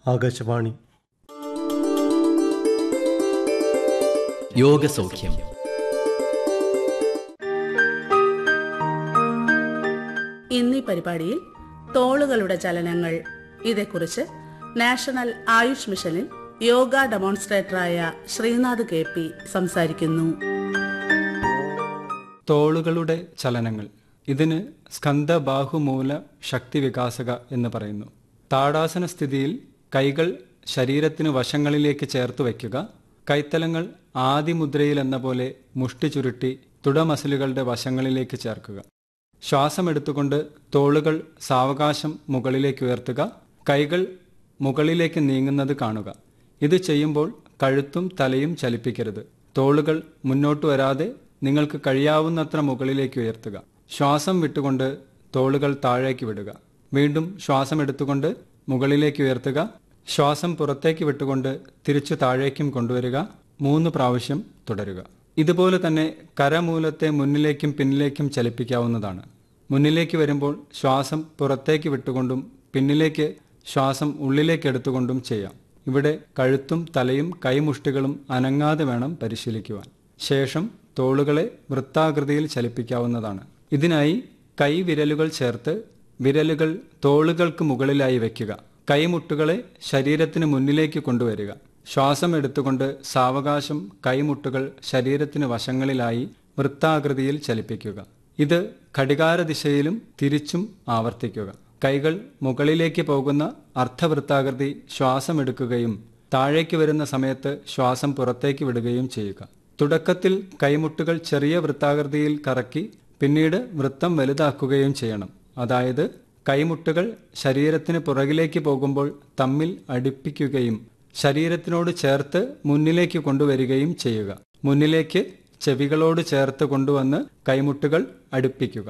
ആകാശവാണി യോഗസൗഖ്യം ഇന്നീ പരിപാടിയിൽ തോളുകളുടെ ചലനങ്ങൾ ഇതേക്കുറിച്ച് നാഷണൽ ആയുഷ് മിഷനിൽ യോഗ ഡെമോൺസ്ട്രേറ്ററായ ശ്രീനാഥ് കെ പി സംസാരിക്കുന്നു തോളുകളുടെ ചലനങ്ങൾ ഇതിന് സ്കന്ധബാഹുമൂല ശക്തി വികാസക എന്ന് പറയുന്നു താടാസന സ്ഥിതിയിൽ കൈകൾ ശരീരത്തിന് വശങ്ങളിലേക്ക് ചേർത്ത് വയ്ക്കുക കൈത്തലങ്ങൾ ആദിമുദ്രയിൽ എന്ന പോലെ മുഷ്ടി ചുരുട്ടി തുടമസിലുകളുടെ വശങ്ങളിലേക്ക് ചേർക്കുക ശ്വാസമെടുത്തുകൊണ്ട് തോളുകൾ സാവകാശം മുകളിലേക്ക് ഉയർത്തുക കൈകൾ മുകളിലേക്ക് നീങ്ങുന്നത് കാണുക ഇത് ചെയ്യുമ്പോൾ കഴുത്തും തലയും ചലിപ്പിക്കരുത് തോളുകൾ മുന്നോട്ട് വരാതെ നിങ്ങൾക്ക് കഴിയാവുന്നത്ര മുകളിലേക്ക് ഉയർത്തുക ശ്വാസം വിട്ടുകൊണ്ട് തോളുകൾ താഴേക്ക് വിടുക വീണ്ടും ശ്വാസം എടുത്തുകൊണ്ട് മുകളിലേക്ക് ഉയർത്തുക ശ്വാസം പുറത്തേക്ക് വിട്ടുകൊണ്ട് തിരിച്ചു താഴേക്കും കൊണ്ടുവരിക മൂന്ന് പ്രാവശ്യം തുടരുക ഇതുപോലെ തന്നെ കരമൂലത്തെ മുന്നിലേക്കും പിന്നിലേക്കും ചലിപ്പിക്കാവുന്നതാണ് മുന്നിലേക്ക് വരുമ്പോൾ ശ്വാസം പുറത്തേക്ക് വിട്ടുകൊണ്ടും പിന്നിലേക്ക് ശ്വാസം ഉള്ളിലേക്ക് എടുത്തുകൊണ്ടും ചെയ്യാം ഇവിടെ കഴുത്തും തലയും കൈമുഷ്ടികളും അനങ്ങാതെ വേണം പരിശീലിക്കുവാൻ ശേഷം തോളുകളെ വൃത്താകൃതിയിൽ ചലിപ്പിക്കാവുന്നതാണ് ഇതിനായി കൈവിരലുകൾ ചേർത്ത് വിരലുകൾ തോളുകൾക്ക് മുകളിലായി വയ്ക്കുക കൈമുട്ടുകളെ ശരീരത്തിന് മുന്നിലേക്ക് കൊണ്ടുവരിക ശ്വാസം എടുത്തുകൊണ്ട് സാവകാശം കൈമുട്ടുകൾ ശരീരത്തിന് വശങ്ങളിലായി വൃത്താകൃതിയിൽ ചലിപ്പിക്കുക ഇത് ഘടികാര ദിശയിലും തിരിച്ചും ആവർത്തിക്കുക കൈകൾ മുകളിലേക്ക് പോകുന്ന അർദ്ധവൃത്താകൃതി ശ്വാസമെടുക്കുകയും താഴേക്ക് വരുന്ന സമയത്ത് ശ്വാസം പുറത്തേക്ക് വിടുകയും ചെയ്യുക തുടക്കത്തിൽ കൈമുട്ടുകൾ ചെറിയ വൃത്താകൃതിയിൽ കറക്കി പിന്നീട് വൃത്തം വലുതാക്കുകയും ചെയ്യണം അതായത് കൈമുട്ടുകൾ ശരീരത്തിന് പുറകിലേക്ക് പോകുമ്പോൾ തമ്മിൽ അടുപ്പിക്കുകയും ശരീരത്തിനോട് ചേർത്ത് മുന്നിലേക്ക് കൊണ്ടുവരികയും ചെയ്യുക മുന്നിലേക്ക് ചെവികളോട് ചേർത്ത് കൊണ്ടുവന്ന് കൈമുട്ടുകൾ അടുപ്പിക്കുക